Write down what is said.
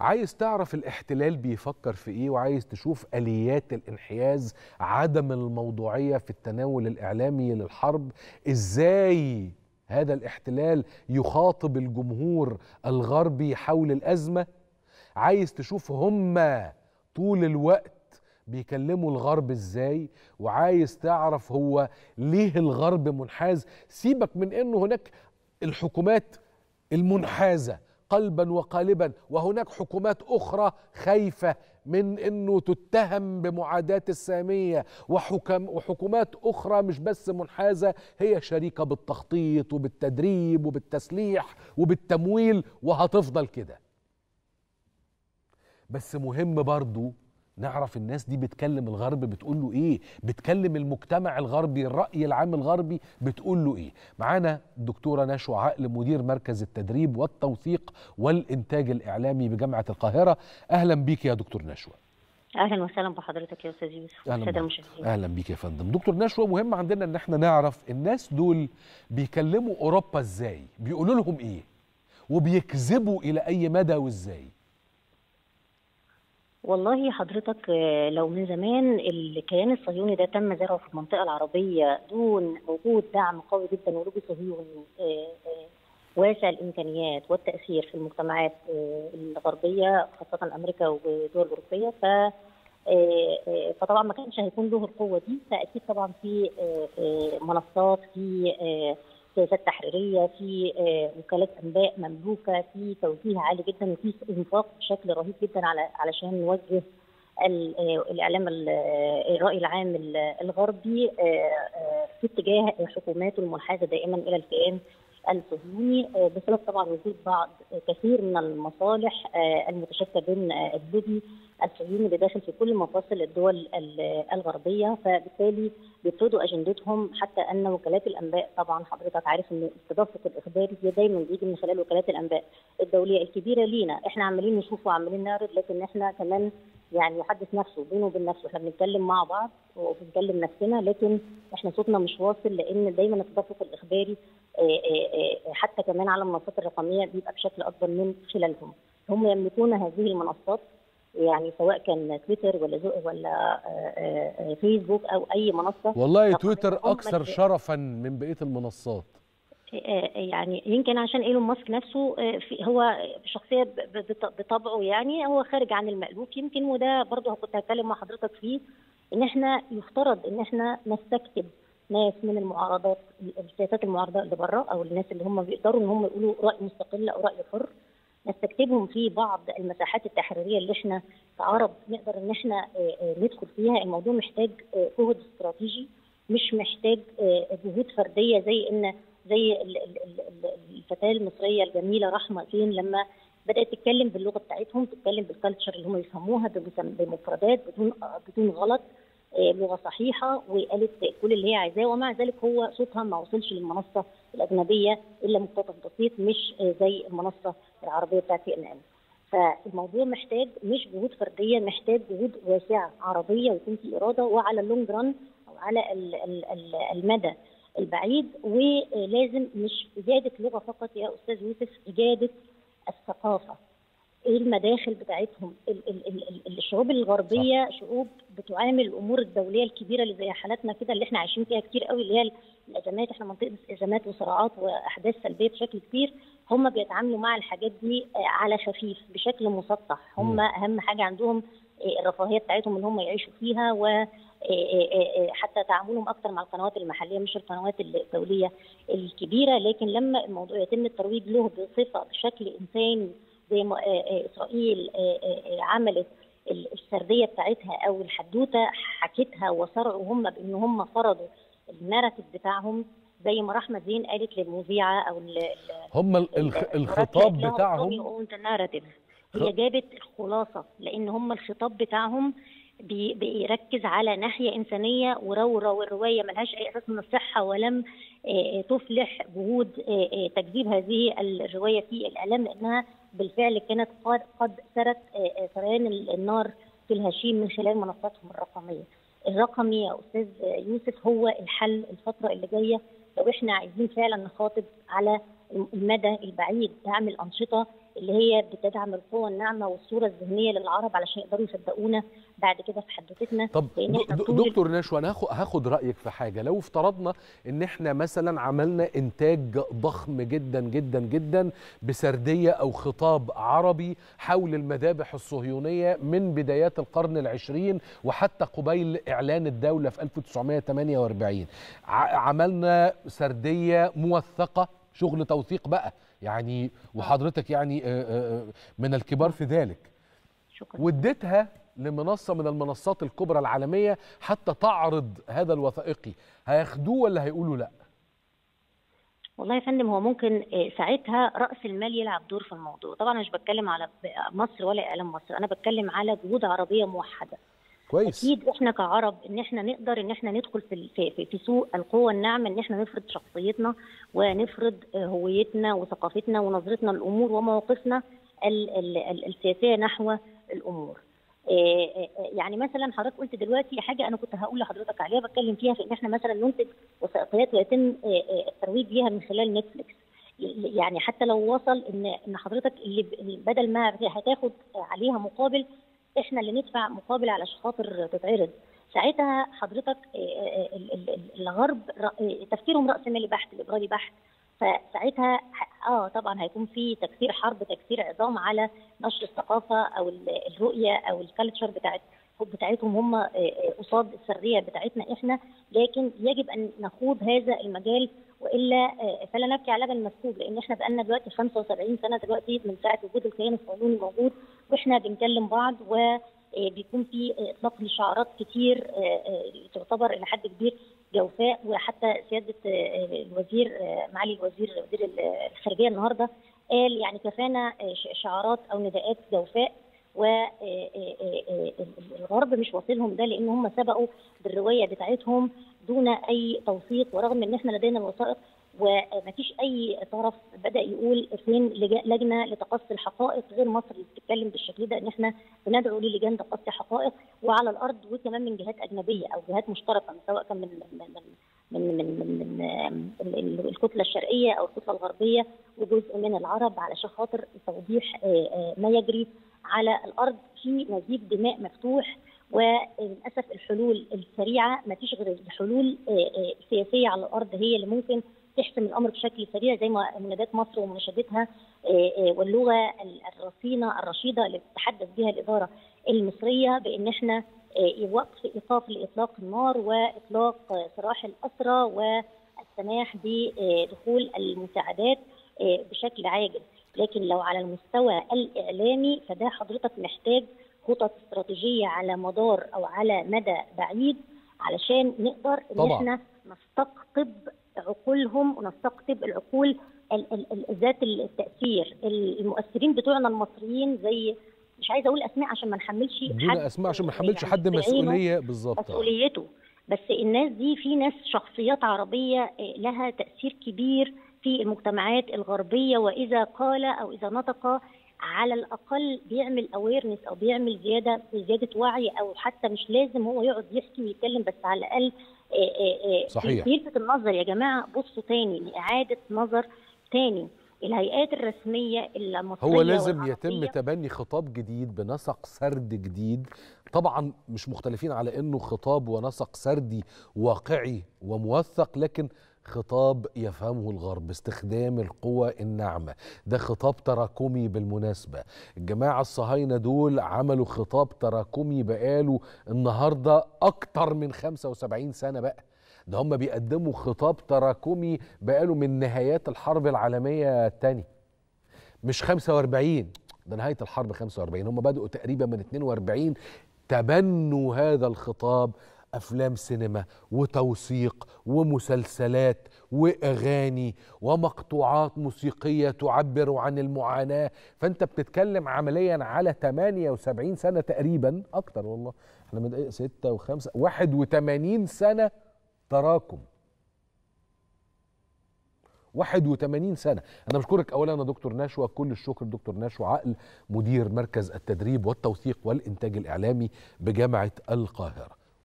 عايز تعرف الاحتلال بيفكر في ايه وعايز تشوف اليات الانحياز عدم الموضوعيه في التناول الاعلامي للحرب ازاي هذا الاحتلال يخاطب الجمهور الغربي حول الازمه عايز تشوف هم طول الوقت بيكلموا الغرب ازاي وعايز تعرف هو ليه الغرب منحاز سيبك من انه هناك الحكومات المنحازه قلبا وقالبا وهناك حكومات اخرى خايفه من انه تتهم بمعاداه الساميه وحكم وحكومات اخرى مش بس منحازه هي شريكه بالتخطيط وبالتدريب وبالتسليح وبالتمويل وهتفضل كده بس مهم برضو نعرف الناس دي بتكلم الغرب بتقول له ايه بتكلم المجتمع الغربي الرأي العام الغربي بتقول له ايه معانا الدكتورة نشوى عقل مدير مركز التدريب والتوثيق والإنتاج الإعلامي بجامعة القاهرة أهلا بيك يا دكتور نشوى اهلا وسهلا بحضرتك يا استاذ يوسف اهلا الساده بك. المشاهدين اهلا بيك يا فندم دكتور نشوى مهم عندنا ان احنا نعرف الناس دول بيكلموا اوروبا ازاي بيقولوا لهم ايه وبيكذبوا الى اي مدى وازاي والله حضرتك آه، لو من زمان الكيان الصهيوني ده تم زرعه في المنطقه العربيه دون وجود دعم قوي جدا ولوبي صهيوني آه، آه، واسع الامكانيات والتاثير في المجتمعات آه، الغربيه خاصه امريكا والدول الاوروبيه ف آه، آه، فطبعا ما كانش هيكون له القوه دي فاكيد طبعا في آه، آه، منصات في آه، سياسات تحريريه في آه، وكالات انباء مملوكه في توجيه عالي جدا وفي انفاق بشكل رهيب جدا على علشان نوجه ال- آه، الاعلام ال- آه، الراي العام ال- الغربي آه، آه، في اتجاه حكوماته المنحازه دائما الى الكيان الصهيوني آه، بسبب طبعا وجود بعض آه، كثير من المصالح آه، المتشابكه بين آه، اللوبي الصهيوني اللي داخل في كل مفاصل الدول ال- الغربيه فبالتالي بيفرضوا اجندتهم حتى ان وكالات الانباء طبعا حضرتك عارف ان استضافه الاخباري دي دايما بيجي من خلال وكالات الانباء الدوليه الكبيره لينا احنا عمالين نشوف وعمالين نعرض لكن احنا كمان يعني يحدث نفسه بينه وبين نفسه احنا بنتكلم مع بعض وبنكلم نفسنا لكن احنا صوتنا مش واصل لان دايما التدفق الاخباري آه، آه، آه، حتى كمان على المنصات الرقميه بيبقى بشكل اكبر من خلالهم هم يملكون هذه المنصات يعني سواء كان تويتر ولا زو ولا آه، آه، آه، فيسبوك او اي منصه والله رقمية تويتر هم اكثر اللي- شرفا من بقيه المنصات آه، يعني يمكن عشان ايلون ماسك نفسه آه، في هو شخصيه ب- ب- بطبعه يعني هو خارج عن المألوف يمكن وده برضه كنت هتكلم مع حضرتك فيه ان احنا يفترض ان احنا نستكتب ناس من المعارضات السياسات المعارضه اللي بره او الناس اللي هم بيقدروا ان هم يقولوا راي مستقل او راي حر نستكتبهم في بعض المساحات التحريريه اللي احنا كعرب نقدر ان احنا آه، آه، ندخل فيها الموضوع محتاج آه، جهد استراتيجي مش محتاج آه، جهود فرديه زي ان زي ال- ال- ال- ال- الفتاه المصريه الجميله رحمه زين لما بدات تتكلم باللغه بتاعتهم تتكلم بالكالتشر اللي هم يفهموها بمسم- بمفردات بدون آه، بدون غلط آه، لغه صحيحه وقالت كل اللي هي عايزاه ومع ذلك هو صوتها ما وصلش للمنصه الاجنبيه الا مقتطف بسيط مش آه، زي المنصه العربيه بتاعت سي ان ان فالموضوع محتاج مش جهود فرديه محتاج جهود واسعه عربيه ويكون في اراده وعلى اللونج ران او على ال- ال- ال- المدى البعيد ولازم مش اجاده لغه فقط يا استاذ يوسف اجاده الثقافه ايه المداخل بتاعتهم ال- ال- ال- ال- الشعوب الغربيه شعوب بتعامل الامور الدوليه الكبيره اللي زي حالاتنا كده اللي احنا عايشين فيها كتير قوي اللي هي الازمات احنا منطقه ازمات وصراعات واحداث سلبيه بشكل كبير هم بيتعاملوا مع الحاجات دي آه، على خفيف بشكل مسطح هم مم. اهم حاجه عندهم آه، الرفاهيه بتاعتهم ان هم يعيشوا فيها و آه، آه، آه، حتى تعاملهم اكثر مع القنوات المحليه مش القنوات الدوليه الكبيره لكن لما الموضوع يتم الترويج له بصفه بشكل انساني زي ما آه، آه، اسرائيل آه، آه، آه، عملت ال- السرديه بتاعتها او الحدوته حكتها وصرعوا هم بان هم فرضوا الناراتيف بتاعهم زي ما رحمه زين قالت للمذيعه او ال- ال- هم ال- الخ- الخطاب بتاعهم ناراتيف هي جابت الخلاصه لان هم الخطاب بتاعهم بي- بيركز على ناحيه انسانيه وروره والروايه ملهاش اي اساس من الصحه ولم آه، تفلح جهود آه، آه، تكذيب هذه الروايه في الاعلام لانها بالفعل كانت قد قد سرت آه، آه، سريان النار في الهشيم من خلال منصاتهم الرقميه. الرقمي يا استاذ يوسف هو الحل الفتره اللي جايه لو احنا عايزين فعلا نخاطب على المدى البعيد نعمل انشطه اللي هي بتدعم القوة الناعمة والصورة الذهنية للعرب علشان يقدروا يصدقونا بعد كده في حدوتتنا طب لأن إحنا د- طول دكتور نشوى انا هاخد هاخد رايك في حاجه لو افترضنا ان احنا مثلا عملنا انتاج ضخم جدا جدا جدا بسرديه او خطاب عربي حول المذابح الصهيونيه من بدايات القرن العشرين وحتى قبيل اعلان الدوله في 1948 ع- عملنا سرديه موثقه شغل توثيق بقى يعني وحضرتك يعني آه، آه، آه، من الكبار في ذلك شكرا واديتها لمنصه من المنصات الكبرى العالميه حتى تعرض هذا الوثائقي هياخدوه ولا هيقولوا لا والله يا فندم هو ممكن آه، ساعتها راس المال يلعب دور في الموضوع طبعا أنا مش بتكلم على مصر ولا اعلام مصر انا بتكلم على جهود عربيه موحده كويس اكيد احنا كعرب ان احنا نقدر ان احنا ندخل في ال- في, في, في سوق القوه الناعمه ان احنا نفرض شخصيتنا ونفرض آه، هويتنا وثقافتنا ونظرتنا للامور ومواقفنا ال ال ال السياسيه نحو الامور. آه، آه، آه، يعني مثلا حضرتك قلت دلوقتي حاجه انا كنت هقول لحضرتك عليها بتكلم فيها في ان احنا مثلا ننتج وثائقيات ويتم آه، آه، الترويج ليها من خلال نتفليكس. يعني حتى لو وصل ان ان حضرتك اللي ب- اللي بدل ما هتاخد عليها مقابل احنا اللي ندفع مقابل علشان خاطر تتعرض ساعتها حضرتك آه، آه، ال- ال- ال- الغرب ر- آه، تفكيرهم راس مالي بحت ليبرالي بحت فساعتها ح- اه طبعا هيكون في تكسير حرب تكسير عظام على نشر الثقافه او ال- الرؤيه او الكالتشر بتاعت بتاعتهم هم آه، آه، قصاد السريه بتاعتنا احنا لكن يجب ان نخوض هذا المجال والا آه، فلا نبكي على لبن مسكوب لان احنا بقالنا دلوقتي 75 سنه دلوقتي من ساعه وجود الكيان الصهيوني موجود واحنا بنكلم بعض وبيكون في اطلاق لشعارات كتير آه، آه، تعتبر الى حد كبير جوفاء وحتى سياده آه، الوزير آه، معالي الوزير وزير الخارجيه النهارده قال يعني كفانا آه، ش- شعارات او نداءات جوفاء والغرب مش واصلهم ده لان هم سبقوا بالروايه بتاعتهم دون اي توثيق ورغم ان احنا لدينا الوثائق ومفيش اي طرف بدا يقول فين لج- لجنه لتقصي الحقائق غير مصر اللي بتتكلم بالشكل ده ان احنا بندعو للجان تقصي حقائق وعلى الارض وكمان من جهات اجنبيه او جهات مشتركه سواء كان من من من من من, من, من ال- ال- الكتله الشرقيه او الكتله الغربيه وجزء من العرب علشان خاطر توضيح آه، آه، ما يجري على الارض في نزيف دماء مفتوح وللاسف الحلول السريعه ما فيش غير الحلول آه، آه، السياسيه على الارض هي اللي ممكن تحسم الامر بشكل سريع زي ما منادات مصر ومناشدتها آه، آه، واللغه ال- الرصينه الرشيده اللي بتتحدث بها الاداره المصريه بان احنا آه، وقف ايقاف لاطلاق النار واطلاق آه، سراح الاسرى والسماح بدخول المساعدات آه، بشكل عاجل لكن لو على المستوى الاعلامي فده حضرتك محتاج خطط استراتيجيه على مدار او على مدى بعيد علشان نقدر ان طبعاً. احنا نستقطب عقولهم ونستقطب العقول ال- ال- ال- ذات التاثير المؤثرين بتوعنا المصريين زي مش عايزه اقول اسماء عشان ما نحملش دون حد اسماء عشان ما نحملش يعني حد بعينه مسؤوليه بالظبط آه. مسؤوليته بس الناس دي في ناس شخصيات عربية آه، لها تأثير كبير في المجتمعات الغربية وإذا قال أو إذا نطق على الأقل بيعمل اويرنس أو بيعمل زيادة زيادة وعي أو حتى مش لازم هو يقعد يحكي ويتكلم بس على الأقل آه، آه، آه، صحيح. بيلفت النظر يا جماعة بصوا تاني لإعادة نظر تاني الهيئات الرسمية المصرية هو لازم يتم والعربية تبني خطاب جديد بنسق سرد جديد طبعا مش مختلفين على انه خطاب ونسق سردي واقعي وموثق لكن خطاب يفهمه الغرب استخدام القوى الناعمة ده خطاب تراكمي بالمناسبة الجماعة الصهاينة دول عملوا خطاب تراكمي بقاله النهاردة أكتر من 75 سنة بقى ده هم بيقدموا خطاب تراكمي بقاله من نهايات الحرب العالمية الثانية مش 45 ده نهاية الحرب 45 هم بدأوا تقريبا من 42 تبنوا هذا الخطاب أفلام سينما وتوثيق ومسلسلات وأغاني ومقطوعات موسيقية تعبر عن المعاناة فأنت بتتكلم عمليا على 78 سنة تقريبا أكتر والله احنا من دقيقة 6 و5 81 سنة تراكم 81 سنة أنا بشكرك أولا يا دكتور نشوى كل الشكر دكتور نشوى عقل مدير مركز التدريب والتوثيق والإنتاج الإعلامي بجامعة القاهرة